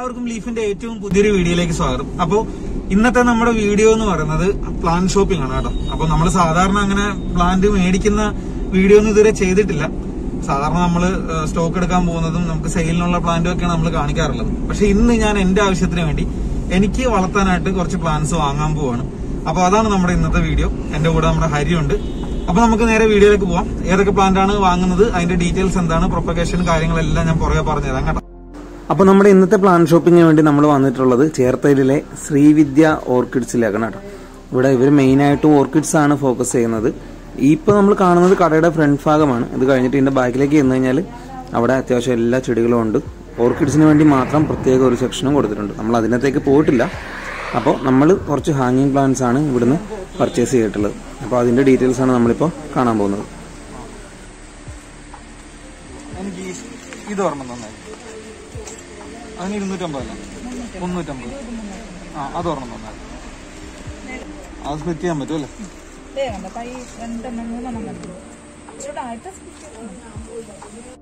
എല്ലാവർക്കും ലീഫിന്റെ ഏറ്റവും പുതിയൊരു വീഡിയോയിലേക്ക് സ്വാഗതം അപ്പോ ഇന്നത്തെ നമ്മുടെ വീഡിയോ എന്ന് പറയുന്നത് പ്ലാൻ ഷോപ്പിംഗ് ആണ് കേട്ടോ അപ്പൊ നമ്മൾ സാധാരണ അങ്ങനെ പ്ലാന്റ് മേടിക്കുന്ന വീഡിയോ ഒന്നും ഇതുവരെ ചെയ്തിട്ടില്ല സാധാരണ നമ്മൾ സ്റ്റോക്ക് എടുക്കാൻ പോകുന്നതും നമുക്ക് സെയിലിനുള്ള പ്ലാന്റും ഒക്കെയാണ് നമ്മൾ കാണിക്കാറുള്ളത് പക്ഷെ ഇന്ന് ഞാൻ എന്റെ ആവശ്യത്തിന് വേണ്ടി എനിക്ക് വളർത്താനായിട്ട് കുറച്ച് പ്ലാന്റ്സ് വാങ്ങാൻ പോവാണ് അപ്പൊ അതാണ് നമ്മുടെ ഇന്നത്തെ വീഡിയോ എന്റെ കൂടെ നമ്മുടെ ഹരിയുണ്ട് അപ്പൊ നമുക്ക് നേരെ വീഡിയോയിലേക്ക് പോവാം ഏതൊക്കെ പ്ലാന്റ് ആണ് വാങ്ങുന്നത് അതിന്റെ ഡീറ്റെയിൽസ് എന്താണ് പ്രൊപ്പഗേഷൻ കാര്യങ്ങളെല്ലാം ഞാൻ പുറകെ പറഞ്ഞുതരാം കേട്ടോ അപ്പൊ നമ്മുടെ ഇന്നത്തെ പ്ലാൻ ഷോപ്പിങ്ങിന് വേണ്ടി നമ്മൾ വന്നിട്ടുള്ളത് ചേർത്തലിലെ ശ്രീവിദ്യ ഓർക്കിഡ്സിലേക്കാണ് കേട്ടോ ഇവിടെ ഇവർ മെയിനായിട്ടും ഓർക്കിഡ്സ് ആണ് ഫോക്കസ് ചെയ്യുന്നത് ഈ ഇപ്പൊ നമ്മൾ കാണുന്നത് കടയുടെ ഫ്രണ്ട് ഭാഗമാണ് ഇത് കഴിഞ്ഞിട്ട് ഇതിന്റെ ബാക്കിലേക്ക് ചെന്ന് കഴിഞ്ഞാൽ അവിടെ അത്യാവശ്യം എല്ലാ ചെടികളും ഉണ്ട് ഓർക്കിഡ്സിന് വേണ്ടി മാത്രം പ്രത്യേക ഒരു സെക്ഷനും കൊടുത്തിട്ടുണ്ട് നമ്മൾ അതിനകത്തേക്ക് പോയിട്ടില്ല അപ്പോൾ നമ്മൾ കുറച്ച് ഹാങ്ങിങ് പ്ലാന്റ്സ് ആണ് ഇവിടുന്ന് പർച്ചേസ് ചെയ്തിട്ടുള്ളത് അപ്പോൾ അതിന്റെ ഡീറ്റെയിൽസ് ആണ് നമ്മളിപ്പോൾ കാണാൻ പോകുന്നത് എനിക്ക് ഈ ഇത് ഓർമ്മ നന്നായി അതിന് ഇരുന്നൂറ്റമ്പതല്ല മുന്നൂറ്റമ്പത് ആ അത് ഓർമ്മ നന്നായി അത് സ്പ്ലിറ്റ് ചെയ്യാൻ പറ്റും അല്ലേ ദേ കണ്ടോ കൈ രണ്ടെണ്ണം മൂന്നെണ്ണം കണ്ടു ഇച്ചിരി ആയിട്ട് സ്റ്റിച്ച് ചെയ്യണം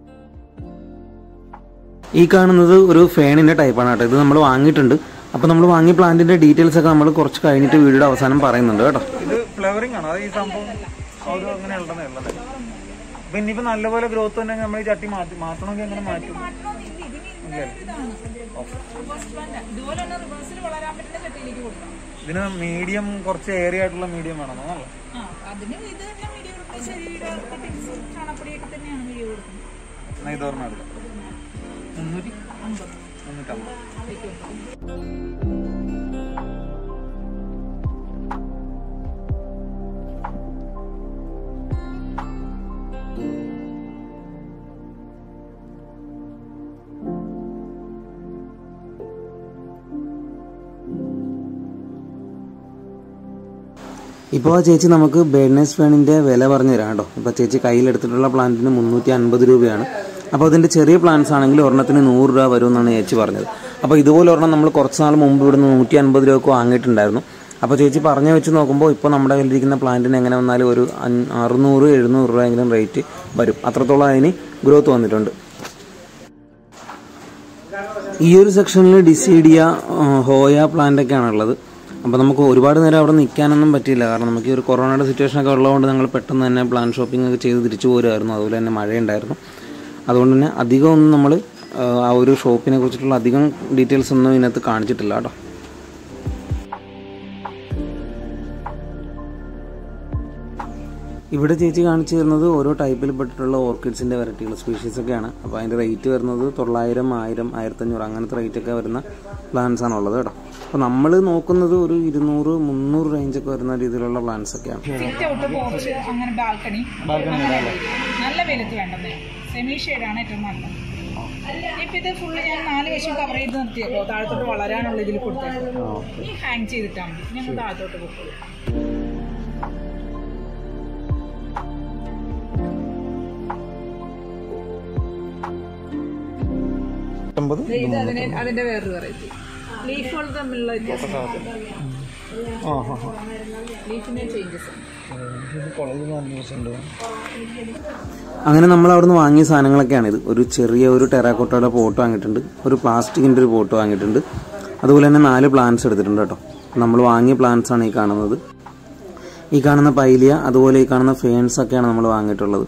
ഈ കാണുന്നത് ഒരു ഫേണിന്റെ ടൈപ്പാണ് കേട്ടോ ഇത് നമ്മൾ വാങ്ങിയിട്ടുണ്ട് അപ്പൊ നമ്മൾ വാങ്ങിയ പ്ലാന്റിന്റെ ഡീറ്റെയിൽസ് ഒക്കെ നമ്മൾ കുറച്ച് കഴിഞ്ഞിട്ട് വീഡിയോയുടെ അവസാനം പറയുന്നുണ്ട് കേട്ടോ ഇത് ഫ്ലവറിംഗ് ആണ് അത് ഈ സംഭവം ഒരു അങ്ങനെ ഉള്ളതേ ഉള്ളത് അപ്പൊ ഇനിയിപ്പോ നല്ലപോലെ ഗ്രോത്ത് തന്നെ നമ്മൾ ഈ ചട്ടി മാറ്റി മാറ്റണമെങ്കിൽ എങ്ങനെ മാറ്റും ഇതുപോലെ തന്നെ റിവേഴ്സിൽ വളരാൻ പറ്റുന്ന ചട്ടിയിലേക്ക് കൊടുക്കണം ഇതിന് മീഡിയം കുറച്ച് ഏരിയ ആയിട്ടുള്ള മീഡിയം വേണം എന്നല്ലേ ആ അതിന് ഇത് തന്നെ വീഡിയോ കൊടുക്കുന്ന ശരീരം ടിപ്സ് ചാണപ്പൊടിയൊക്കെ തന്നെയാണ് വീഡിയോ കൊടുക്കുന്നത് എന്നാ ഇത് ഓർമ്മ എടുക്കാം മുന്നൂറ്റി മുന്നൂറ്റമ്പത് ഇപ്പോൾ ചേച്ചി നമുക്ക് ബേഡ്നസ് ഫേണിന്റെ വില പറഞ്ഞു തരാം കേട്ടോ ഇപ്പൊ ചേച്ചി കയ്യിലെടുത്തിട്ടുള്ള പ്ലാന്റിന് മുന്നൂറ്റി അൻപത് രൂപയാണ് അപ്പോൾ അതിന്റെ ചെറിയ പ്ലാന്റ്സ് ആണെങ്കിൽ ഒരെണ്ണത്തിന് നൂറ് രൂപ വരുമെന്നാണ് ചേച്ചി പറഞ്ഞത് അപ്പോൾ ഇതുപോലെ ഒരെണ്ണം നമ്മൾ കുറച്ച് നാൾ മുമ്പ് ഇവിടുന്ന് നൂറ്റി അൻപത് രൂപക്ക് വാങ്ങിയിട്ടുണ്ടായിരുന്നു അപ്പോൾ ചേച്ചി പറഞ്ഞു വെച്ച് നോക്കുമ്പോൾ ഇപ്പോൾ നമ്മുടെ കയ്യിലിരിക്കുന്ന പ്ലാന്റിന് എങ്ങനെ വന്നാലും ഒരു അൻ- അറുന്നൂറ് എഴുന്നൂറ് രൂപയെങ്കിലും റേറ്റ് വരും അത്രത്തോളം അതിന് ഗ്രോത്ത് വന്നിട്ടുണ്ട് ഈ ഒരു സെക്ഷനിൽ ഡിസീഡിയ ആ, ഹോയ പ്ലാന്റ് ഒക്കെയാണ് ഉള്ളത് അപ്പോൾ നമുക്ക് ഒരുപാട് നേരം അവിടെ നിൽക്കാനൊന്നും പറ്റിയില്ല കാരണം നമുക്ക് ഈ ഒരു കൊറോണയുടെ സിറ്റുവേഷൻ ഒക്കെ ഉള്ളതുകൊണ്ട് ഞങ്ങൾ പെട്ടെന്ന് തന്നെ പ്ലാൻ ഷോപ്പിംഗ് ഒക്കെ ചെയ്ത് തിരിച്ചു പോരുമായിരുന്നു അതുപോലെ തന്നെ മഴയുണ്ടായിരുന്നു അതുകൊണ്ട് തന്നെ അധികം ഒന്നും നമ്മൾ ആ ഒരു ഷോപ്പിനെ കുറിച്ചിട്ടുള്ള അധികം ഡീറ്റെയിൽസ് ഒന്നും ഇതിനകത്ത് കാണിച്ചിട്ടില്ല കേട്ടോ ഇവിടെ ചേച്ചി കാണിച്ചു തരുന്നത് ഓരോ ടൈപ്പിൽ പെട്ടിട്ടുള്ള ഓർക്കിഡ്സിന്റെ വെറൈറ്റികൾ സ്പീഷീസ് ഒക്കെയാണ് അപ്പോൾ അതിന്റെ റേറ്റ് വരുന്നത് തൊള്ളായിരം ആയിരം ആയിരത്തഞ്ഞൂറ് അങ്ങനത്തെ റേറ്റ് ഒക്കെ വരുന്ന പ്ലാന്റ്സ് ആണ് ഉള്ളത് കേട്ടോ അപ്പോൾ നമ്മൾ നോക്കുന്നത് ഒരു ഇരുന്നൂറ് മുന്നൂറ് റേഞ്ച് ഒക്കെ വരുന്ന രീതിയിലുള്ള പ്ലാന്റ്സ് ഒക്കെയാണ് സിറ്റ് ഔട്ട് പോർച്ച് അങ്ങനെ ബാൽക്കണി നല്ല വെയിലത്ത് വേണ്ടത് സെമി ഷെയ്ഡാണ് ഏറ്റവും നല്ലത് ഇപ്പൊ ഇത് ഫുള്ള് ഞാൻ നാല് വശം കവർ ചെയ്ത് നിർത്തിയേക്കോ താഴത്തോട്ട് വളരാനുള്ള ഇതിൽ കൊടുത്തേക്കോ ഈ ഹാങ് ചെയ്തിട്ടാണ് മതി ഞങ്ങൾ താഴത്തോട്ട് പോകും അമ്പത് ഇത് അതിന് അതിന്റെ വേറൊരു വെറൈറ്റി ലീഫുകൾ തമ്മിലുള്ള വ്യത്യാസം ആ ഹാ ഹാ ലീഫിന്റെ ചേഞ്ചസ് അങ്ങനെ നമ്മൾ അവിടുന്ന് വാങ്ങിയ സാധനങ്ങളൊക്കെയാണ് ഇത് ഒരു ചെറിയ ഒരു ടെറാക്കോട്ടയുടെ പോട്ട് വാങ്ങിയിട്ടുണ്ട് ഒരു പ്ലാസ്റ്റിക്കിന്റെ ഒരു പോട്ട് വാങ്ങിയിട്ടുണ്ട് അതുപോലെ തന്നെ നാല് പ്ലാന്റ്സ് എടുത്തിട്ടുണ്ട് കേട്ടോ നമ്മൾ വാങ്ങിയ പ്ലാന്റ്സ് ആണ് ഈ കാണുന്നത് ഈ കാണുന്ന പൈലിയ അതുപോലെ ഈ കാണുന്ന ഫേൺസ് ഒക്കെയാണ് നമ്മൾ വാങ്ങിയിട്ടുള്ളത്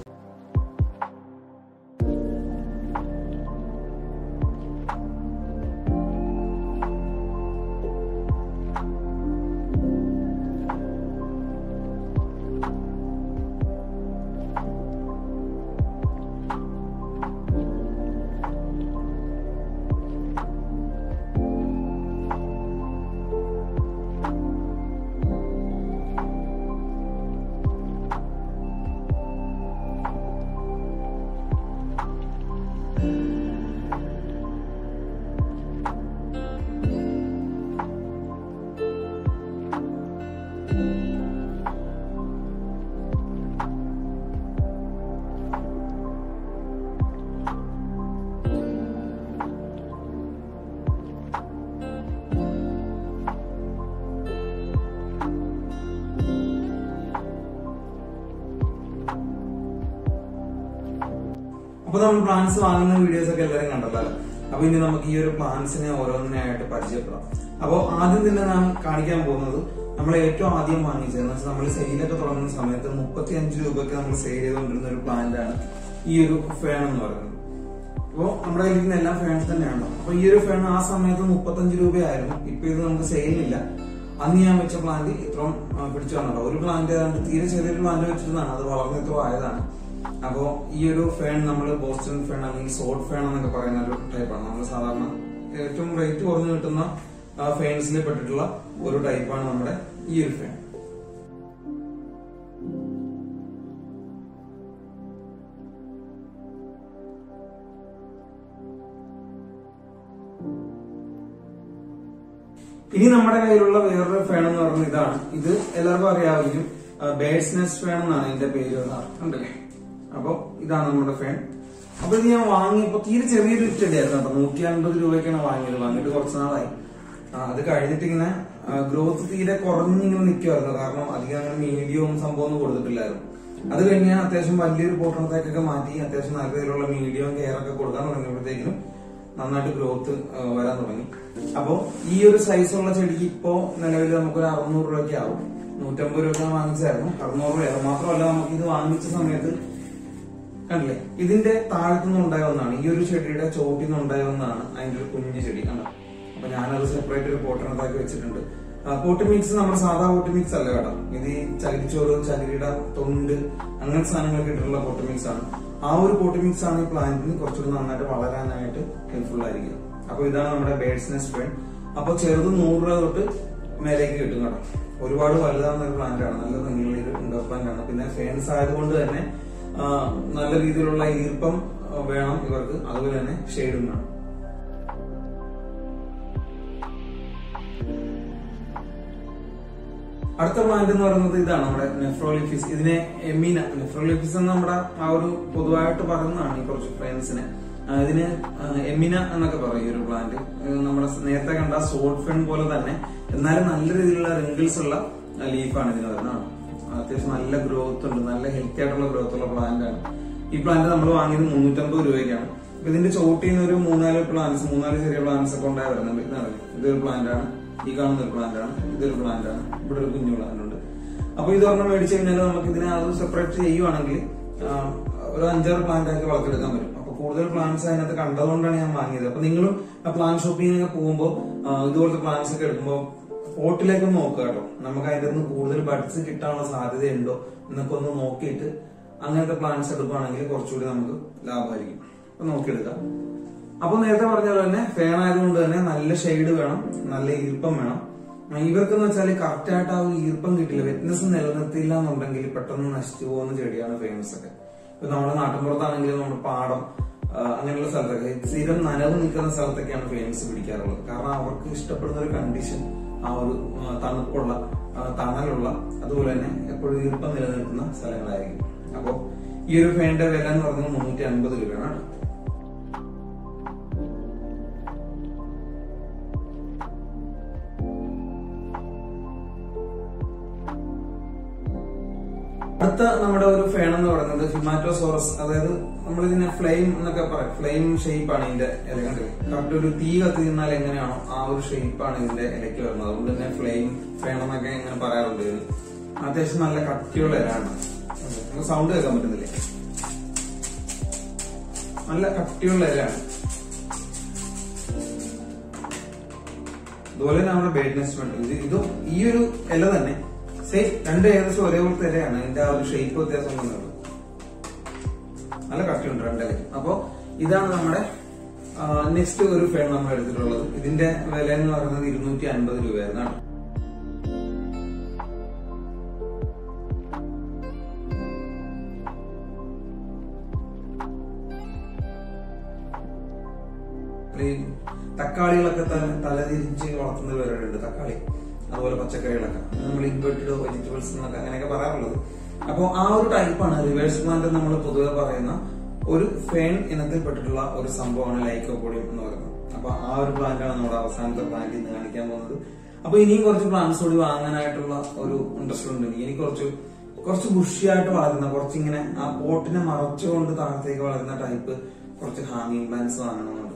അപ്പൊ നമ്മൾ പ്ലാന്റ്സ് വാങ്ങുന്ന വീഡിയോസ് ഒക്കെ എല്ലാവരും കണ്ടല്ലോ അപ്പൊ ഇനി നമുക്ക് ഈ ഒരു പ്ലാന്റ്സിനെ ഓരോന്നിനായിട്ട് പരിചയപ്പെടാം അപ്പോൾ ആദ്യം തന്നെ ഞാൻ കാണിക്കാൻ പോകുന്നത് നമ്മൾ ഏറ്റവും ആദ്യം വാങ്ങിച്ചത് എന്ന് വെച്ചാൽ നമ്മൾ സെയിലൊക്കെ തുടങ്ങുന്ന സമയത്ത് മുപ്പത്തി അഞ്ച് രൂപയ്ക്ക് നമ്മൾ സെയിൽ ചെയ്തുകൊണ്ടിരുന്ന ഒരു പ്ലാന്റ് ആണ് ഈ ഒരു ഫേൺ എന്ന് പറയുന്നത് അപ്പോ നമ്മുടെ കയ്യിൽ ഇരിക്കുന്ന എല്ലാം ഫാൻസ് തന്നെയാണ് അപ്പൊ ഈ ഒരു ഫാൻ ആ സമയത്ത് മുപ്പത്തഞ്ച് രൂപയായിരുന്നു ഇപ്പൊ ഇത് നമുക്ക് സെയിലില്ല അന്ന് ഞാൻ വെച്ച പ്ലാന്റ് ഇത്രയും ആ, പിടിച്ചു വന്നോ ഒരു പ്ലാന്റ് ഏതാണ്ട് തീരെ ചെറിയൊരു പ്ലാന്റ് വെച്ചിരുന്നതാണ് അത് വളർന്ന് ഇത്ര ആയതാണ് അപ്പോ ഈ ഒരു ഫാൻ നമ്മൾ ബോസ്റ്റൺ ഫാൻ അല്ലെങ്കിൽ സോട്ട് ഫാൻ എന്നൊക്കെ പറയുന്ന ഒരു ടൈപ്പാണ് നമ്മൾ സാധാരണ ഏറ്റവും റേറ്റ് കുറഞ്ഞു കിട്ടുന്ന ഫാൻസിൽ പെട്ടിട്ടുള്ള ഒരു ടൈപ്പാണ് നമ്മുടെ ഈ ഒരു ഫാൻ ഇനി നമ്മുടെ കയ്യിലുള്ള വേറൊരു ഫാൻ എന്ന് പറയുന്നത് ഇതാണ് ഇത് എല്ലാവർക്കും അറിയാമായിരിക്കും ബേഡ്സ് നെസ്റ്റ് ഫാൻ എന്നാണ് ഇതിന്റെ പേര് ഉണ്ടല്ലേ അപ്പൊ ഇതാണ് നമ്മുടെ ഫാൻ അപ്പൊ ഇത് ഞാൻ വാങ്ങിയപ്പോ തീരെ ചെറിയൊരു ചെടിയായിരുന്നു കേട്ടോ നൂറ്റി അൻപത് രൂപയ്ക്കാണ് വാങ്ങിയത് വാങ്ങിയിട്ട് കുറച്ച് നാളായി ആ, അത് കഴിഞ്ഞിട്ട് ഇങ്ങനെ ഗ്രോത്ത് തീരെ കുറഞ്ഞിങ്ങനെ നിൽക്കുമായിരുന്നു കാരണം അധികം അങ്ങനെ മീഡിയവും സംഭവം ഒന്നും കൊടുത്തിട്ടില്ലായിരുന്നു അത് കഴിഞ്ഞ് ഞാൻ അത്യാവശ്യം വലിയൊരു പോട്ടണത്തേക്കൊക്കെ മാറ്റി അത്യാവശ്യം നല്ല രീതിയിലുള്ള മീഡിയം കെയർ ഒക്കെ കൊടുക്കാൻ തുടങ്ങിയപ്പോഴത്തേക്കും നന്നായിട്ട് ഗ്രോത്ത് വരാൻ തുടങ്ങി അപ്പോ ഈ ഒരു സൈസുള്ള ചെടിക്ക് ഇപ്പോ നിലവിൽ നമുക്കൊരു അറുന്നൂറ് രൂപയ്ക്ക് ആവും നൂറ്റമ്പത് രൂപ വാങ്ങിച്ചായിരുന്നു അറുന്നൂറ് രൂപ മാത്രമല്ല നമുക്ക് ഇത് വാങ്ങിച്ച സമയത്ത് കണ്ടില്ലേ ഇതിന്റെ താഴത്തുനിന്ന് ഉണ്ടായ ഒന്നാണ് ഈ ഒരു ചെടിയുടെ ചോട്ടിൽ നിന്ന് ഉണ്ടായ ഒന്നാണ് അതിന്റെ ഒരു കുഞ്ഞു ചെടി കണ്ടോ അപ്പൊ ഞാനത് സെപ്പറേറ്റ് ഒരു പോട്ടിനകത്താക്കി വെച്ചിട്ടുണ്ട് പോട്ട് മിക്സ് നമ്മുടെ സാധാ പോട്ട് മിക്സ് അല്ല കേട്ടോ ഇത് ഈ ചകിരിച്ചോറ് ചകിരിയുടെ തൊണ്ട് അങ്ങനത്തെ സാധനങ്ങളൊക്കെ ഇട്ടിട്ടുള്ള പോട്ട് മിക്സ് ആണ് ആ ഒരു പോട്ട് മിക്സ് ആണ് ഈ പ്ലാന്റിന് കുറച്ചുകൂടി നന്നായിട്ട് വളരാനായിട്ട് ഹെൽപ്ഫുൾ ആയിരിക്കും അപ്പൊ ഇതാണ് നമ്മുടെ ബേഡ്സ് നെസ്റ്റ് ഫേൺ അപ്പൊ ചെറുത് നൂറ് രൂപ തൊട്ട് മേലേക്ക് കിട്ടും കേട്ടോ ഒരുപാട് വലുതാവുന്ന ഒരു പ്ലാന്റ് ആണ് നല്ല ഭംഗിയുള്ള ഒരു ഇൻഡോർ പ്ലാന്റ് ആണ് പിന്നെ ഫേൻസ് ആയതുകൊണ്ട് തന്നെ ആ, നല്ല രീതിയിലുള്ള ഈർപ്പം ആ, വേണം ഇവർക്ക് അതുപോലെ തന്നെ ഷെയ്ഡും വേണം അടുത്ത പ്ലാന്റ് എന്ന് പറയുന്നത് ഇതാണ് നമ്മുടെ നെഫ്രോളിഫിസ് ഇതിനെ എമീന നെഫ്രോളിഫിസ് എന്ന് നമ്മുടെ ആ ഒരു പൊതുവായിട്ട് പറയുന്നതാണ് ഈ കുറച്ച് ഫ്രണ്ട്സിനെ ഇതിന് ആ, എമിന എന്നൊക്കെ പറയും ഈ ഒരു പ്ലാന്റ് ഇത് നമ്മുടെ നേരത്തെ കണ്ട സോട്ട് ഫെൺ പോലെ തന്നെ എന്നാലും നല്ല രീതിയിലുള്ള റിങ്കിൾസ് ഉള്ള ലീഫാണ് ഇതിന് വരുന്നത് അത്യാവശ്യം നല്ല ഗ്രോത്ത് ഉണ്ട് നല്ല ഹെൽത്തി ആയിട്ടുള്ള ഗ്രോത്ത് ഉള്ള പ്ലാന്റ് ആണ് ഈ പ്ലാന്റ് നമ്മൾ വാങ്ങിയത് മുന്നൂറ്റമ്പത് രൂപയ്ക്കാണ് അപ്പൊ ഇതിന്റെ ചോട്ടിൽ നിന്ന് ഒരു മൂന്നാല് പ്ലാന്റ്സ് മൂന്നാല് ചെറിയ പ്ലാന്റ്സ് ഒക്കെ ഉണ്ടായി വരുന്നുണ്ട് ഇതാണ് ഇതൊരു പ്ലാന്റ് ആണ് ഈ കാണുന്ന ഒരു പ്ലാന്റ് ആണ് ഇതൊരു പ്ലാന്റ് ആണ് ഇവിടെ ഒരു കുഞ്ഞു പ്ലാന്റ് ഉണ്ട് അപ്പൊ ഇത് ഒരെണ്ണം മേടിച്ചു കഴിഞ്ഞാൽ നമുക്ക് ഇതിനെ അത് സെപ്പറേറ്റ് ചെയ്യുവാണെങ്കിൽ ആ, ഒരു അഞ്ചാറ് പ്ലാന്റ് ആക്കി വളർത്തിയെടുക്കാൻ പറ്റും അപ്പൊ കൂടുതൽ പ്ലാന്റ്സ് അതിനകത്ത് കണ്ടതുകൊണ്ടാണ് ഞാൻ വാങ്ങിയത് അപ്പൊ നിങ്ങളും പ്ലാന്റ് ഷോപ്പിംഗ് ഒക്കെ പോകുമ്പോൾ ഇതുപോലത്തെ പ്ലാന്റ്സ് ഒക്കെ എടുക്കുമ്പോൾ പോട്ടിലേക്ക് നോക്കുക കേട്ടോ നമുക്ക് അതിന്റെ നിന്ന് കൂടുതൽ ബഡ്സ് കിട്ടാനുള്ള സാധ്യതയുണ്ടോ എന്നൊക്കെ ഒന്ന് നോക്കിയിട്ട് അങ്ങനത്തെ പ്ലാന്റ്സ് എടുക്കുകയാണെങ്കിൽ കുറച്ചുകൂടി നമുക്ക് ലാഭമായിരിക്കും അപ്പൊ നോക്കിയെടുക്കാം അപ്പൊ നേരത്തെ പറഞ്ഞ പോലെ തന്നെ ഫാൻ ആയതുകൊണ്ട് തന്നെ നല്ല ഷെയ്ഡ് വേണം നല്ല ഈർപ്പം വേണം ആ, ഇവർക്കെന്ന് വെച്ചാൽ കറക്റ്റ് ആയിട്ട് ആ ഒരു ഈർപ്പം കിട്ടില്ല വെറ്റ്നസ് നിലനിർത്തിയില്ല എന്നുണ്ടെങ്കിൽ പെട്ടെന്ന് നശിച്ചു പോകുന്ന ചെടിയാണ് ഫേമസ് ഒക്കെ ഇപ്പൊ നമ്മുടെ നാട്ടിൻപുറത്താണെങ്കിലും നമ്മുടെ പാടം ആ, അങ്ങനെയുള്ള സ്ഥലത്തൊക്കെ സ്ഥിരം നനവ് നിൽക്കുന്ന സ്ഥലത്തൊക്കെയാണ് ഫേമസ് പിടിക്കാറുള്ളത് കാരണം അവർക്ക് ഇഷ്ടപ്പെടുന്ന ഒരു കണ്ടീഷൻ ആ ഒരു ആ, തണുപ്പുള്ള ആ, തണലുള്ള അതുപോലെ തന്നെ എപ്പോഴും ഈർപ്പം നിലനിൽക്കുന്ന സ്ഥലങ്ങളായിരിക്കും അപ്പോ ഈ ഒരു ഫാനിന്റെ വില എന്ന് പറയുന്നത് മുന്നൂറ്റി അൻപത് രൂപയാണ് കേട്ടോ. അടുത്ത നമ്മുടെ ഒരു ഫേൺ എന്ന് പറയുന്നത് ഹിമാറ്റോസോറസ് അതായത് നമ്മൾ ഇതിനെ ഫ്ലെയിം എന്നൊക്കെ പറയും ഫ്ലെയിം ഷേപ്പ് ആണ് ഇതിന്റെ ഇല കണ്ടില്ലേ കറക്റ്റ് ഒരു തീ കത്തി നിന്നാൽ എങ്ങനെയാണോ ആ ഒരു ഷേപ്പ് ആണ് ഇതിന്റെ ഇലയ്ക്ക് വരുന്നത് അതുകൊണ്ട് തന്നെ ഫ്ലെയിം ഫേൺ എന്നൊക്കെ ഇങ്ങനെ പറയാറുണ്ട് ഇത് അത്യാവശ്യം നല്ല കട്ടിയുള്ള ഇലയാണ് സൗണ്ട് കേൾക്കാൻ പറ്റുന്നില്ലേ നല്ല കട്ടിയുള്ള ഇലയാണ് അതുപോലെ തന്നെ നമ്മുടെ ബേഡ് നെസ്റ്റ് ഉണ്ട് ഇത് ഇതും ഈ ഒരു ഇല തന്നെ സെയിം രണ്ട് ഏകദേശം ഒരേപോലത്തെ ഇലയാണ് ഇതിന്റെ ആ ഒരു ഷേപ്പ് വ്യത്യാസം ഒന്നുമില്ല നല്ല കട്ടിയുണ്ട് രണ്ടില അപ്പോ ഇതാണ് നമ്മുടെ നെക്സ്റ്റ് ഒരു ഫേൺ നമ്മൾ എടുത്തിട്ടുള്ളത് ഇതിന്റെ വില എന്ന് പറയുന്നത് ഇരുന്നൂറ്റി അൻപത് രൂപയായിരുന്നു കേട്ടോ. ഈ തക്കാളികളൊക്കെ തല തലതിരിച്ച് വളർത്തുന്ന പേരുണ്ട് തക്കാളി അതുപോലെ പച്ചക്കറികളൊക്കെ നമ്മൾ ഇൻവെർട്ടഡ് വെജിറ്റബിൾസ് എന്നൊക്കെ അങ്ങനെയൊക്കെ പറയാറുള്ളത് അപ്പോൾ ആ ഒരു ടൈപ്പാണ് റിവേഴ്സ് പ്ലാന്റ് നമ്മൾ പൊതുവെ പറയുന്ന ഒരു ഫേൺ ഇനത്തിൽപ്പെട്ടിട്ടുള്ള ഒരു സംഭവമാണ് ലൈക്കോപോഡിയം എന്ന് പറയുന്നത് അപ്പൊ ആ ഒരു പ്ലാന്റ് ആണ് നമ്മുടെ അവസാനത്തെ പ്ലാന്റ് ഇന്ന് കാണിക്കാൻ പോകുന്നത് അപ്പൊ ഇനിയും കുറച്ച് പ്ലാന്റ്സ് കൂടി വാങ്ങാനായിട്ടുള്ള ഒരു ഇൻട്രസ്റ്റ് ഉണ്ട് എനിക്ക് ഇനി കുറച്ച് കുറച്ച് ബുഷിയായിട്ട് വളരുന്ന കുറച്ചിങ്ങനെ ആ പോട്ടിനെ മറച്ചുകൊണ്ട് താഴത്തേക്ക് വളരുന്ന ടൈപ്പ് കുറച്ച് ഹാങ്ങിങ് പ്ലാന്റ്സ് വാങ്ങണമെന്നുണ്ട്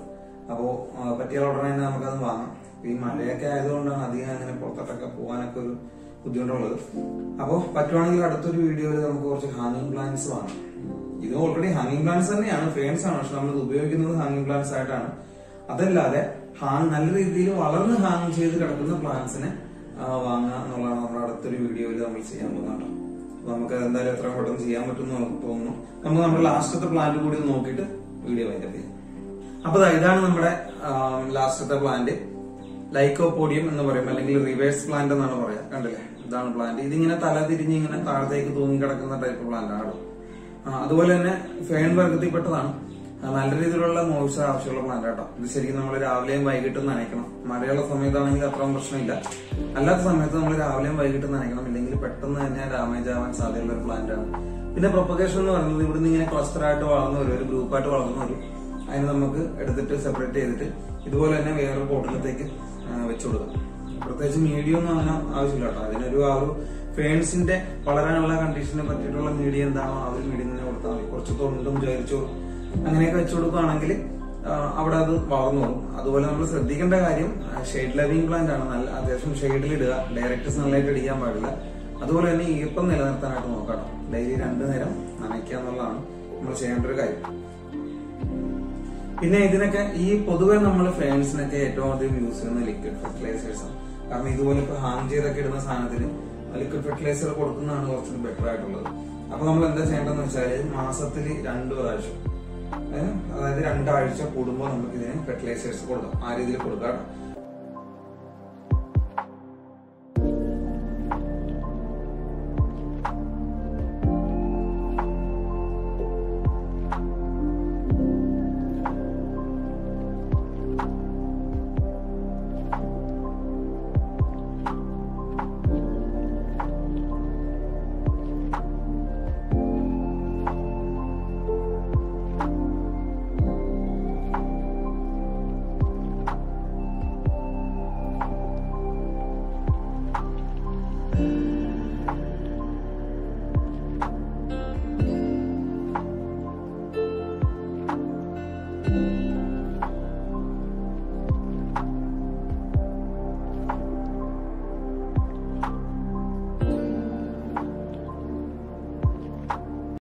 അപ്പോ ആ, പറ്റിയ ഉടനെ തന്നെ നമുക്കത് വാങ്ങാം ഈ മഴയൊക്കെ ആയതുകൊണ്ടാണ് അധികം അങ്ങനെ പുറത്തോട്ടൊക്കെ പോകാനൊക്കെ ഒരു ബുദ്ധിമുട്ടുള്ളത് അപ്പോ പറ്റുവാണെങ്കിൽ അടുത്തൊരു വീഡിയോയിൽ നമുക്ക് കുറച്ച് ഹാങ്ങിങ് പ്ലാന്റ്സ് വാങ്ങാം ഇത് ഓൾറെഡി ഹാങ്ങിങ് പ്ലാന്റ്സ് തന്നെയാണ് ഫേൺസ് ആണ് പക്ഷെ നമ്മൾ ഉപയോഗിക്കുന്നത് ഹാങ്ങിങ് പ്ലാന്റ്സ് ആയിട്ടാണ് അതല്ലാതെ ഹാങ് നല്ല രീതിയിൽ വളർന്ന് ഹാങ് ചെയ്ത് കിടക്കുന്ന പ്ലാന്റ്സിനെ വാങ്ങുക എന്നുള്ളതാണ് നമ്മുടെ അടുത്തൊരു വീഡിയോയിൽ നമ്മൾ ചെയ്യാൻ പോകുന്നത് കേട്ടോ. അപ്പൊ നമുക്ക് എന്തായാലും എത്ര പെട്ടെന്ന് ചെയ്യാൻ പറ്റുമെന്ന് നമുക്ക് തോന്നുന്നു നമുക്ക് നമ്മുടെ ലാസ്റ്റത്തെ പ്ലാന്റ് കൂടി ഒന്ന് നോക്കിയിട്ട് വീഡിയോ വൈൻഡപ്പ് ചെയ്യാം അപ്പൊ ദാ ഇതാണ് നമ്മുടെ ലാസ്റ്റത്തെ പ്ലാന്റ് ലൈക്കോപോഡിയം എന്ന് പറയും അല്ലെങ്കിൽ റിവേഴ്സ് പ്ലാന്റ് എന്നാണ് പറയാ കണ്ടില്ലേ ഇതാണ് പ്ലാന്റ് ഇതിങ്ങനെ തല തിരിഞ്ഞ് ഇങ്ങനെ താഴത്തേക്ക് തൂങ്ങി കിടക്കുന്ന ടൈപ്പ് പ്ലാന്റ് ആണ് ആ, അതുപോലെ തന്നെ ഫേൺ വർഗത്തിൽപ്പെട്ടതാണ് ആ, നല്ല രീതിയിലുള്ള മോയ്സ്ചർ ആവശ്യമുള്ള പ്ലാന്റ് കേട്ടോ ഇത് ശരിക്കും നമ്മൾ രാവിലെയും വൈകിട്ടും നനയ്ക്കണം മഴയുള്ള സമയത്താണെങ്കിൽ അത്രയും പ്രശ്നമില്ല അല്ലാത്ത സമയത്ത് നമ്മൾ രാവിലെയും വൈകിട്ടും നനയ്ക്കണം ഇല്ലെങ്കിൽ പെട്ടെന്ന് തന്നെ ഡാമേജ് ആവാൻ സാധ്യതയുള്ള ഒരു പ്ലാന്റ് ആണ് പിന്നെ പ്രൊപ്പഗേഷൻ എന്ന് പറയുന്നത് ഇവിടുന്ന് ഇങ്ങനെ ക്ലസ്റ്റർ ആയിട്ട് വളർന്നു വരും ഒരു ഗ്രൂപ്പായിട്ട് വളർന്നു വരും അതിന് നമുക്ക് എടുത്തിട്ട് സെപ്പറേറ്റ് ചെയ്തിട്ട് ഇതുപോലെ തന്നെ വേറൊരു പോട്ടിലത്തേക്ക് വെച്ചു കൊടുക്കാം പ്രത്യേകിച്ച് മീഡിയം ഒന്നും അങ്ങനെ ആവശ്യമില്ല കേട്ടോ അതിനൊരു ആ ഒരു ഫേൺസിന്റെ വളരാനുള്ള കണ്ടീഷനെ പറ്റിയിട്ടുള്ള മീഡിയം എന്താണോ ആ ഒരു മീഡിയം തന്നെ കൊടുത്താൽ മതി കുറച്ച് തൊണ്ടും ചേർച്ചോ അങ്ങനെയൊക്കെ വെച്ചു കൊടുക്കുകയാണെങ്കിൽ ആ, അവിടെ അത് വളർന്നോളും അതുപോലെ നമ്മൾ ശ്രദ്ധിക്കേണ്ട കാര്യം ഷെയ്ഡ് ലവിംഗ് പ്ലാന്റ് ആണ് നല്ല അത്യാവശ്യം ഷെയ്ഡിൽ ഇടുക ഡയറക്റ്റ് സൺലൈറ്റ് അടിക്കാൻ പാടില്ല അതുപോലെ തന്നെ ഈർപ്പം നിലനിർത്താനായിട്ട് നോക്കണം ഡെയിലി രണ്ടു നേരം നനയ്ക്കുക എന്നുള്ളതാണ് നമ്മൾ ചെയ്യേണ്ട ഒരു കാര്യം പിന്നെ ഇതിനൊക്കെ ഈ പൊതുവെ നമ്മൾ ഫാൻസിനൊക്കെ ഏറ്റവും അധികം യൂസ് ചെയ്യുന്ന ലിക്വിഡ് ഫെർട്ടിലൈസേഴ്സ് ആണ് കാരണം ഇതുപോലെ ഇപ്പൊ ഹാങ് ചെയ്തൊക്കെ ഇടുന്ന സാധനത്തിന് ലിക്വിഡ് ഫെർട്ടിലൈസർ കൊടുക്കുന്നതാണ് കുറച്ചുകൂടി ബെറ്റർ ആയിട്ടുള്ളത് അപ്പൊ നമ്മൾ എന്താ ചെയ്യേണ്ടതെന്ന് വെച്ചാല് മാസത്തിൽ രണ്ടു പ്രാവശ്യം ഏഹ് അതായത് രണ്ടാഴ്ച കൂടുമ്പോൾ നമുക്ക് ഇതിന് ഫെർട്ടിലൈസേഴ്സ് കൊടുക്കാം ആ രീതിയിൽ കൊടുക്കാം കേട്ടോ